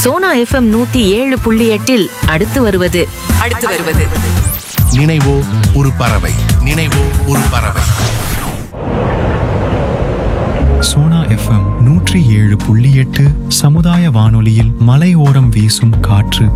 Sona FM நூத்தி ஏழு புள்ளி எட்டில் அடுத்து வருவது அடுத்து வருவது நினைவோ ஒரு பறவை நினைவோ ஒரு பறவை சோனா எஃப்எம் நூற்றி ஏழு புள்ளி எட்டு சமுதாய வானொலியில் மலையோரம் வீசும் காற்று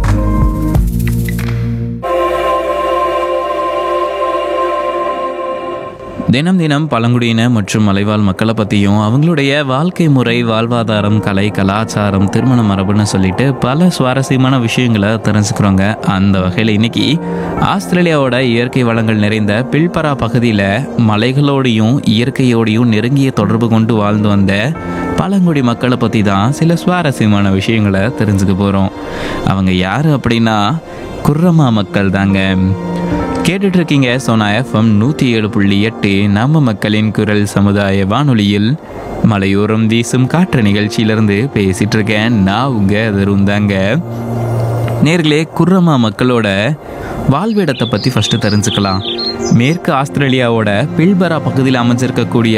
தினம் தினம் பழங்குடியின மற்றும் மலைவாழ் மக்களை பற்றியும் அவங்களுடைய வாழ்க்கை முறை வாழ்வாதாரம் கலை கலாச்சாரம் திருமண மரபுன்னு சொல்லிட்டு பல சுவாரஸ்யமான விஷயங்களை தெரிஞ்சுக்கிறோங்க அந்த வகையில் இன்னைக்கு ஆஸ்திரேலியாவோட இயற்கை வளங்கள் நிறைந்த பில்பரா பகுதியில் மலைகளோடையும் இயற்கையோடையும் நெருங்கிய தொடர்பு கொண்டு வாழ்ந்து வந்த பழங்குடி மக்களை பற்றி தான் சில சுவாரஸ்யமான விஷயங்களை தெரிஞ்சுக்க போகிறோம் அவங்க யார் அப்படின்னா குர்ரமா மக்கள் தாங்க கேட்டுட்டு இருக்கீங்க சோனா எஃப்எம் நூற்றி ஏழு புள்ளி எட்டு நம்ம மக்களின் குரல் சமுதாய வானொலியில் மலையோரம் வீசும் காற்று நிகழ்ச்சியிலிருந்து பேசிட்டு இருக்கேன் நான் உங்க தருந்தாங்க நேர்களே குர்ரமா மக்களோட வாழ்விடத்தை பற்றி ஃபஸ்ட்டு தெரிஞ்சுக்கலாம் மேற்கு ஆஸ்திரேலியாவோட பில்பரா பகுதியில் அமைஞ்சிருக்கக்கூடிய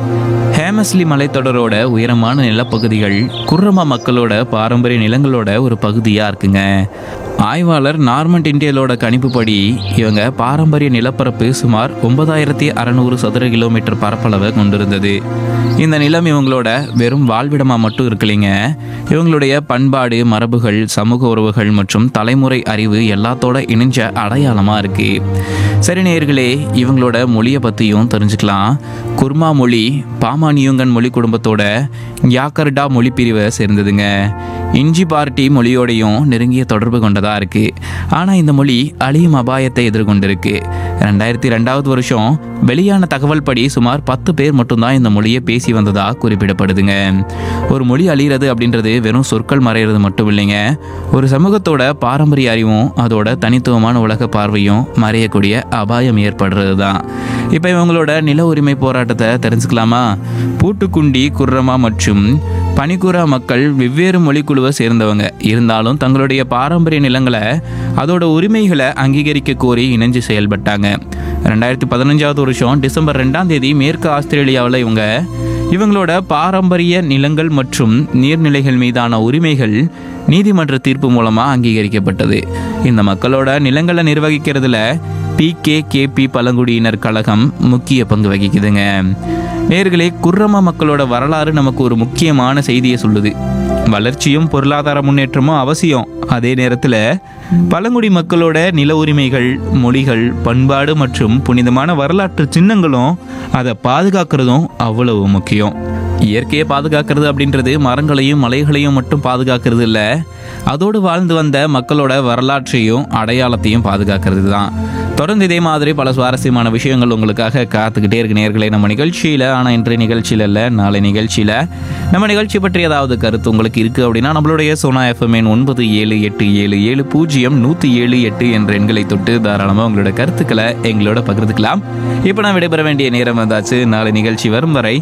ஹேமஸ்லி மலைத்தொடரோட உயரமான நிலப்பகுதிகள் குர்ரமா மக்களோட பாரம்பரிய நிலங்களோட ஒரு பகுதியாக இருக்குங்க ஆய்வாளர் நார்மண்ட் இந்தியலோட கணிப்புப்படி இவங்க பாரம்பரிய நிலப்பரப்பு சுமார் ஒன்பதாயிரத்தி அறநூறு சதுர கிலோமீட்டர் பரப்பளவை கொண்டிருந்தது இந்த நிலம் இவங்களோட வெறும் வாழ்விடமாக மட்டும் இருக்கலைங்க இவங்களுடைய பண்பாடு மரபுகள் சமூக உறவுகள் மற்றும் தலைமுறை அறிவு எல்லாத்தோட இணைஞ்ச அடையாளமாக இருக்கு சரி நேயர்களே இவங்களோட மொழியை பற்றியும் தெரிஞ்சுக்கலாம் குர்மா மொழி பாமானியுங்கன் மொழி குடும்பத்தோட யாக்கர்டா மொழி பிரிவை சேர்ந்ததுங்க இஞ்சி பார்ட்டி மொழியோடையும் நெருங்கிய தொடர்பு கொண்டதாக இருக்கு ஆனால் இந்த மொழி அழியும் அபாயத்தை எதிர்கொண்டிருக்கு ரெண்டாயிரத்தி ரெண்டாவது வருஷம் வெளியான தகவல் படி சுமார் பத்து பேர் மட்டும்தான் இந்த மொழியை பேசி வந்ததா குறிப்பிடப்படுதுங்க ஒரு மொழி அழிகிறது அப்படின்றது வெறும் சொற்கள் மறைகிறது மட்டும் இல்லைங்க ஒரு சமூகத்தோட பாரம்பரிய அறிவும் அதோட தனித்துவமான உலக பார்வையும் மறையக்கூடிய அபாயம் ஏற்படுறது தான் இப்போ இவங்களோட நில உரிமை போராட்டத்தை தெரிஞ்சுக்கலாமா பூட்டுக்குண்டி குர்ரமா மற்றும் பனிக்குரா மக்கள் வெவ்வேறு மொழிக்குழுவை சேர்ந்தவங்க இருந்தாலும் தங்களுடைய பாரம்பரிய நிலங்களை அதோட உரிமைகளை அங்கீகரிக்க கோரி இணைஞ்சு செயல்பட்டாங்க ரெண்டாயிரத்தி பதினஞ்சாவது வருஷம் டிசம்பர் ரெண்டாம் தேதி மேற்கு ஆஸ்திரேலியாவில் இவங்க இவங்களோட பாரம்பரிய நிலங்கள் மற்றும் நீர்நிலைகள் மீதான உரிமைகள் நீதிமன்ற தீர்ப்பு மூலமாக அங்கீகரிக்கப்பட்டது இந்த மக்களோட நிலங்களை நிர்வகிக்கிறதுல பிகேகேபி பழங்குடியினர் கழகம் முக்கிய பங்கு வகிக்குதுங்க நேர்களே குர்ரமா மக்களோட வரலாறு நமக்கு ஒரு முக்கியமான செய்தியை சொல்லுது வளர்ச்சியும் பொருளாதார முன்னேற்றமும் அவசியம் அதே நேரத்தில் பழங்குடி மக்களோட நில உரிமைகள் மொழிகள் பண்பாடு மற்றும் புனிதமான வரலாற்று சின்னங்களும் அதை பாதுகாக்கிறதும் அவ்வளவு முக்கியம் இயற்கையை பாதுகாக்கிறது அப்படின்றது மரங்களையும் மலைகளையும் மட்டும் பாதுகாக்கிறது இல்லை அதோடு வாழ்ந்து வந்த மக்களோட வரலாற்றையும் அடையாளத்தையும் பாதுகாக்கிறது தான் தொடர்ந்து இதே மாதிரி பல சுவாரஸ்யமான விஷயங்கள் உங்களுக்காக காத்துக்கிட்டே இருக்கு நேர்களே நம்ம நிகழ்ச்சியில் ஆனால் இன்றைய நிகழ்ச்சியில் இல்லை நாளை நிகழ்ச்சியில் நம்ம நிகழ்ச்சி பற்றி ஏதாவது கருத்து உங்களுக்கு இருக்குது அப்படின்னா நம்மளுடைய சோனா எஃப்எம்என் ஒன்பது ஏழு எட்டு ஏழு ஏழு பூஜ்ஜியம் நூற்றி ஏழு எட்டு என்ற எண்களை தொட்டு தாராளமாக உங்களோட கருத்துக்களை எங்களோட பகிர்ந்துக்கலாம் இப்போ நான் விடைபெற வேண்டிய நேரம் வந்தாச்சு நாளை நிகழ்ச்சி வரும் வரை